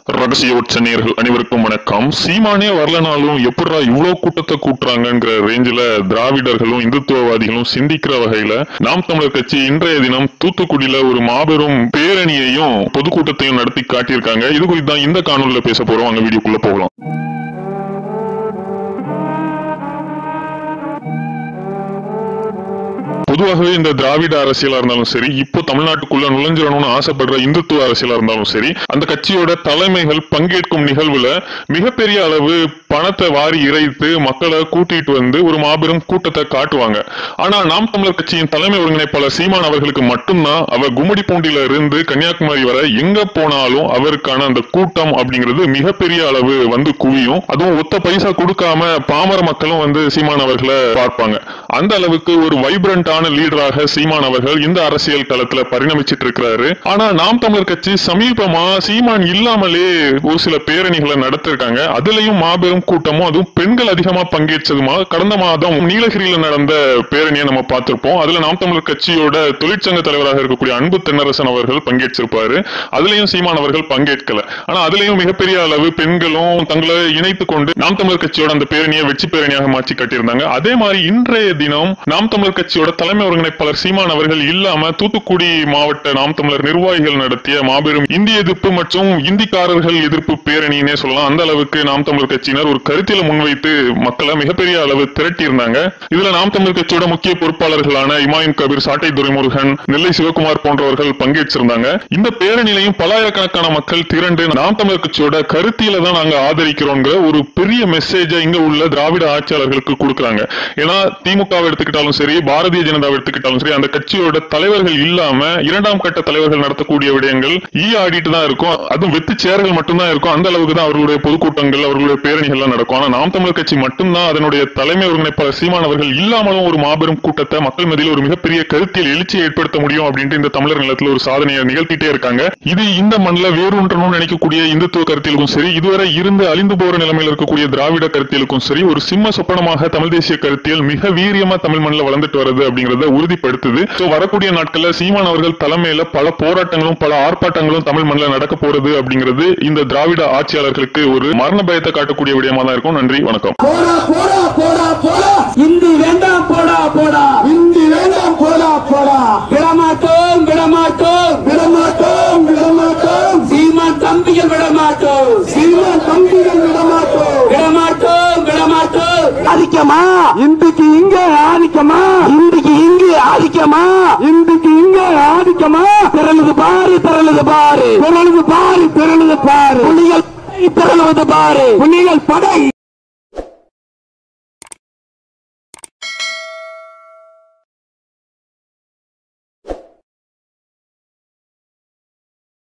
ரகசிய உச்ச நேயர்கள் அனைவருக்கும் வணக்கம் சீமானே வரலனாலும் எப்படா இவ்வளவு கூட்டத்தை கூட்டுறாங்கங்கிற ரேஞ்சில திராவிடர்களும் இந்துத்துவவாதிகளும் சிந்திக்கிற வகையில நாம் தமிழர் கட்சி இன்றைய தினம் தூத்துக்குடியில ஒரு மாபெரும் பேரணியையும் பொதுக்கூட்டத்தையும் நடத்தி காட்டியிருக்காங்க இது குறித்து தான் இந்த காணொலியில பேச போறோம் அங்க வீடியோக்குள்ள போகலாம் பொதுவாகவே இந்த திராவிட அரசியலா இருந்தாலும் சரி இப்போ தமிழ்நாட்டுக்குள்ள நுழைஞ்சிடணும்னு ஆசைப்படுற இந்துத்துவ அரசியலா இருந்தாலும் சரி அந்த கட்சியோட தலைமைகள் பங்கேற்கும் நிகழ்வுல மிகப்பெரிய அளவு பணத்தை வாரி இறைத்து மக்களை கூட்டிட்டு வந்து ஒரு மாபெரும் கூட்டத்தை காட்டுவாங்க ஆனா நாம் தமிழர் கட்சியின் தலைமை ஒருங்கிணைப்பாளர் சீமான் அவர்களுக்கு மட்டும்தான் அவர் கும்மிடி பூண்டில இருந்து கன்னியாகுமரி வரை எங்க போனாலும் அவருக்கான அந்த கூட்டம் அப்படிங்கிறது மிகப்பெரிய அளவு வந்து குவியும் அதுவும் ஒத்த பைசா கொடுக்காம பாமர மக்களும் வந்து சீமான் அவர்களை பார்ப்பாங்க அந்த அளவுக்கு ஒரு வைப்ரண்டான லீடராக சீமான் அவர்கள் இந்த அரசியல் களத்துல பரிணமிச்சிட்டு இருக்கிறாரு ஆனா நாம் தமிழர் கட்சி சமீபமா சீமான் இல்லாமலே ஒரு சில பேரணிகளை நடத்திருக்காங்க அதுலயும் மாபெரும் கூட்டமும் அதுவும் பெண்கள் அதிகமா பங்கேற்றதுமா கடந்த மாதம் நீலகிரியில நடந்த பேரணியை நம்ம பார்த்திருப்போம் அதுல நாம் தமிழர் கட்சியோட தொழிற்சங்க தலைவராக இருக்கக்கூடிய அன்பு தென்னரசன் அவர்கள் பங்கேற்றிருப்பாரு அதுலயும் சீமான் அவர்கள் பங்கேற்கல ஆனா அதுலயும் மிகப்பெரிய அளவு பெண்களும் தங்களை இணைத்துக் கொண்டு நாம் தமிழர் கட்சியோட அந்த பேரணியை வெற்றி பேரணியாக மாற்றி காட்டியிருந்தாங்க அதே மாதிரி இன்றைய தினம் நாம் தமிழர் கட்சியோட தலைமை ஒருங்கிணைப்பாளர் சீமான் அவர்கள் இல்லாம தூத்துக்குடி மாவட்ட நாம் தமிழர் நிர்வாகிகள் நடத்திய மாபெரும் இந்திய எதிர்ப்பு மற்றும் இந்திக்காரர்கள் எதிர்ப்பு பேரணினே சொல்லலாம் அந்த அளவுக்கு நாம் தமிழர் கட்சியினர் ஒரு கருத்தில முன்வைத்து மக்களை மிகப்பெரிய அளவு திரட்டி இருந்தாங்க இதுல நாம் தமிழர் கட்சியோட முக்கிய பொறுப்பாளர்களான இமாயின் கபீர் சாட்டை துரைமுருகன் நெல்லை சிவகுமார் போன்றவர்கள் பங்கேற்றிருந்தாங்க இந்த பேரணியிலையும் பல்லாயிரக்கணக்கான மக்கள் திரண்டு நாம் தமிழர் கட்சியோட கருத்தியில தான் நாங்க ஆதரிக்கிறோங்கிற ஒரு பெரிய மெசேஜை இங்க உள்ள திராவிட ஆட்சியாளர்களுக்கு கொடுக்குறாங்க ஏன்னா திமுகவை எடுத்துக்கிட்டாலும் சரி பாரதிய ஜனதாவை எடுத்துக்கிட்டாலும் சரி அந்த கட்சியோட தலைவர்கள் இல்லாம இரண்டாம் கட்ட தலைவர்கள் நடத்தக்கூடிய விடயங்கள் ஈ ஆடிட்டு தான் இருக்கும் அதுவும் வெத்து சேர்கள் மட்டும்தான் இருக்கும் அந்த அளவுக்கு தான் அவர்களுடைய பொதுக்கூட்டங்கள் அவர்களுடைய பேரணிகள்லாம் நடக்கும் ஆனா நாம் தமிழர் கட்சி மட்டும்தான் அதனுடைய தலைமை ஒருங்கிணைப்பாளர் சீமான் அவர்கள் இல்லாமலும் ஒரு மாபெரும் கூட்டத்தை மக்கள் மத்தியில் ஒரு மிகப்பெரிய கருத்தியல் எழுச்சியை ஏற்படுத்த முடியும் அப்படின்ட்டு இந்த தமிழர் நிலத்துல ஒரு சாதனையை நிகழ்த்திட்டே இருக்காங்க இது இந்த மண்ணில் வேரூன்றணும்னு நினைக்கக்கூடிய இந்துத்துவ கருத்தியலுக்கும் சரி இதுவரை இருந்து அழிந்து போற நிலைமையில் இருக்கக்கூடிய திராவிட கருத்தியலுக்கும் சரி ஒரு சிம்ம சொப்பனமாக தமிழ் தேசிய கருத்தியல் மிக வீரியமா தமிழ் மண்ணில் வளர்ந்துட்டு வருது அப்படிங்கறத உறுதிப்படுத்துது சோ வரக்கூடிய நாட்கள்ல சீமான் அவர்கள் தலைமையில பல போராட்டங்களும் பல ஆர்ப்பாட்டங்களும் தமிழ் மண்ணில் நடக்க போறது அப்படிங்கிறது இந்த திராவிட ஆட்சியாளர்களுக்கு ஒரு மரண பயத்தை காட்டக்கூடிய விடயமா தான் இருக்கும் நன்றி வணக்கம் போடா போடா போடா போடா இந்தி வேண்டாம் போடா போடா இந்தி வேண்டாம் போடா போடா விடமாட்டோம் விடமாட்டோம் விடமாட்டோம் விடமாட்டோம் சீமான் தம்பிகள் விடமாட்டோம் சீமான் தம்பிகள் விடமாட்டோம் விடமாட்டோம் விடமாட்டோம் ஆதிக்கமா இந்துக்கு இங்க ஆதிக்கமா இந்துக்கு இங்கு ஆதிக்கமா இந்துக்கு இங்க ஆதிக்கமா திரளுது பாரு திரளுது பாரு திரளுது பாரு திரளுது பாரு புலிகள் படை திரளுவது பாரு புலிகள் படை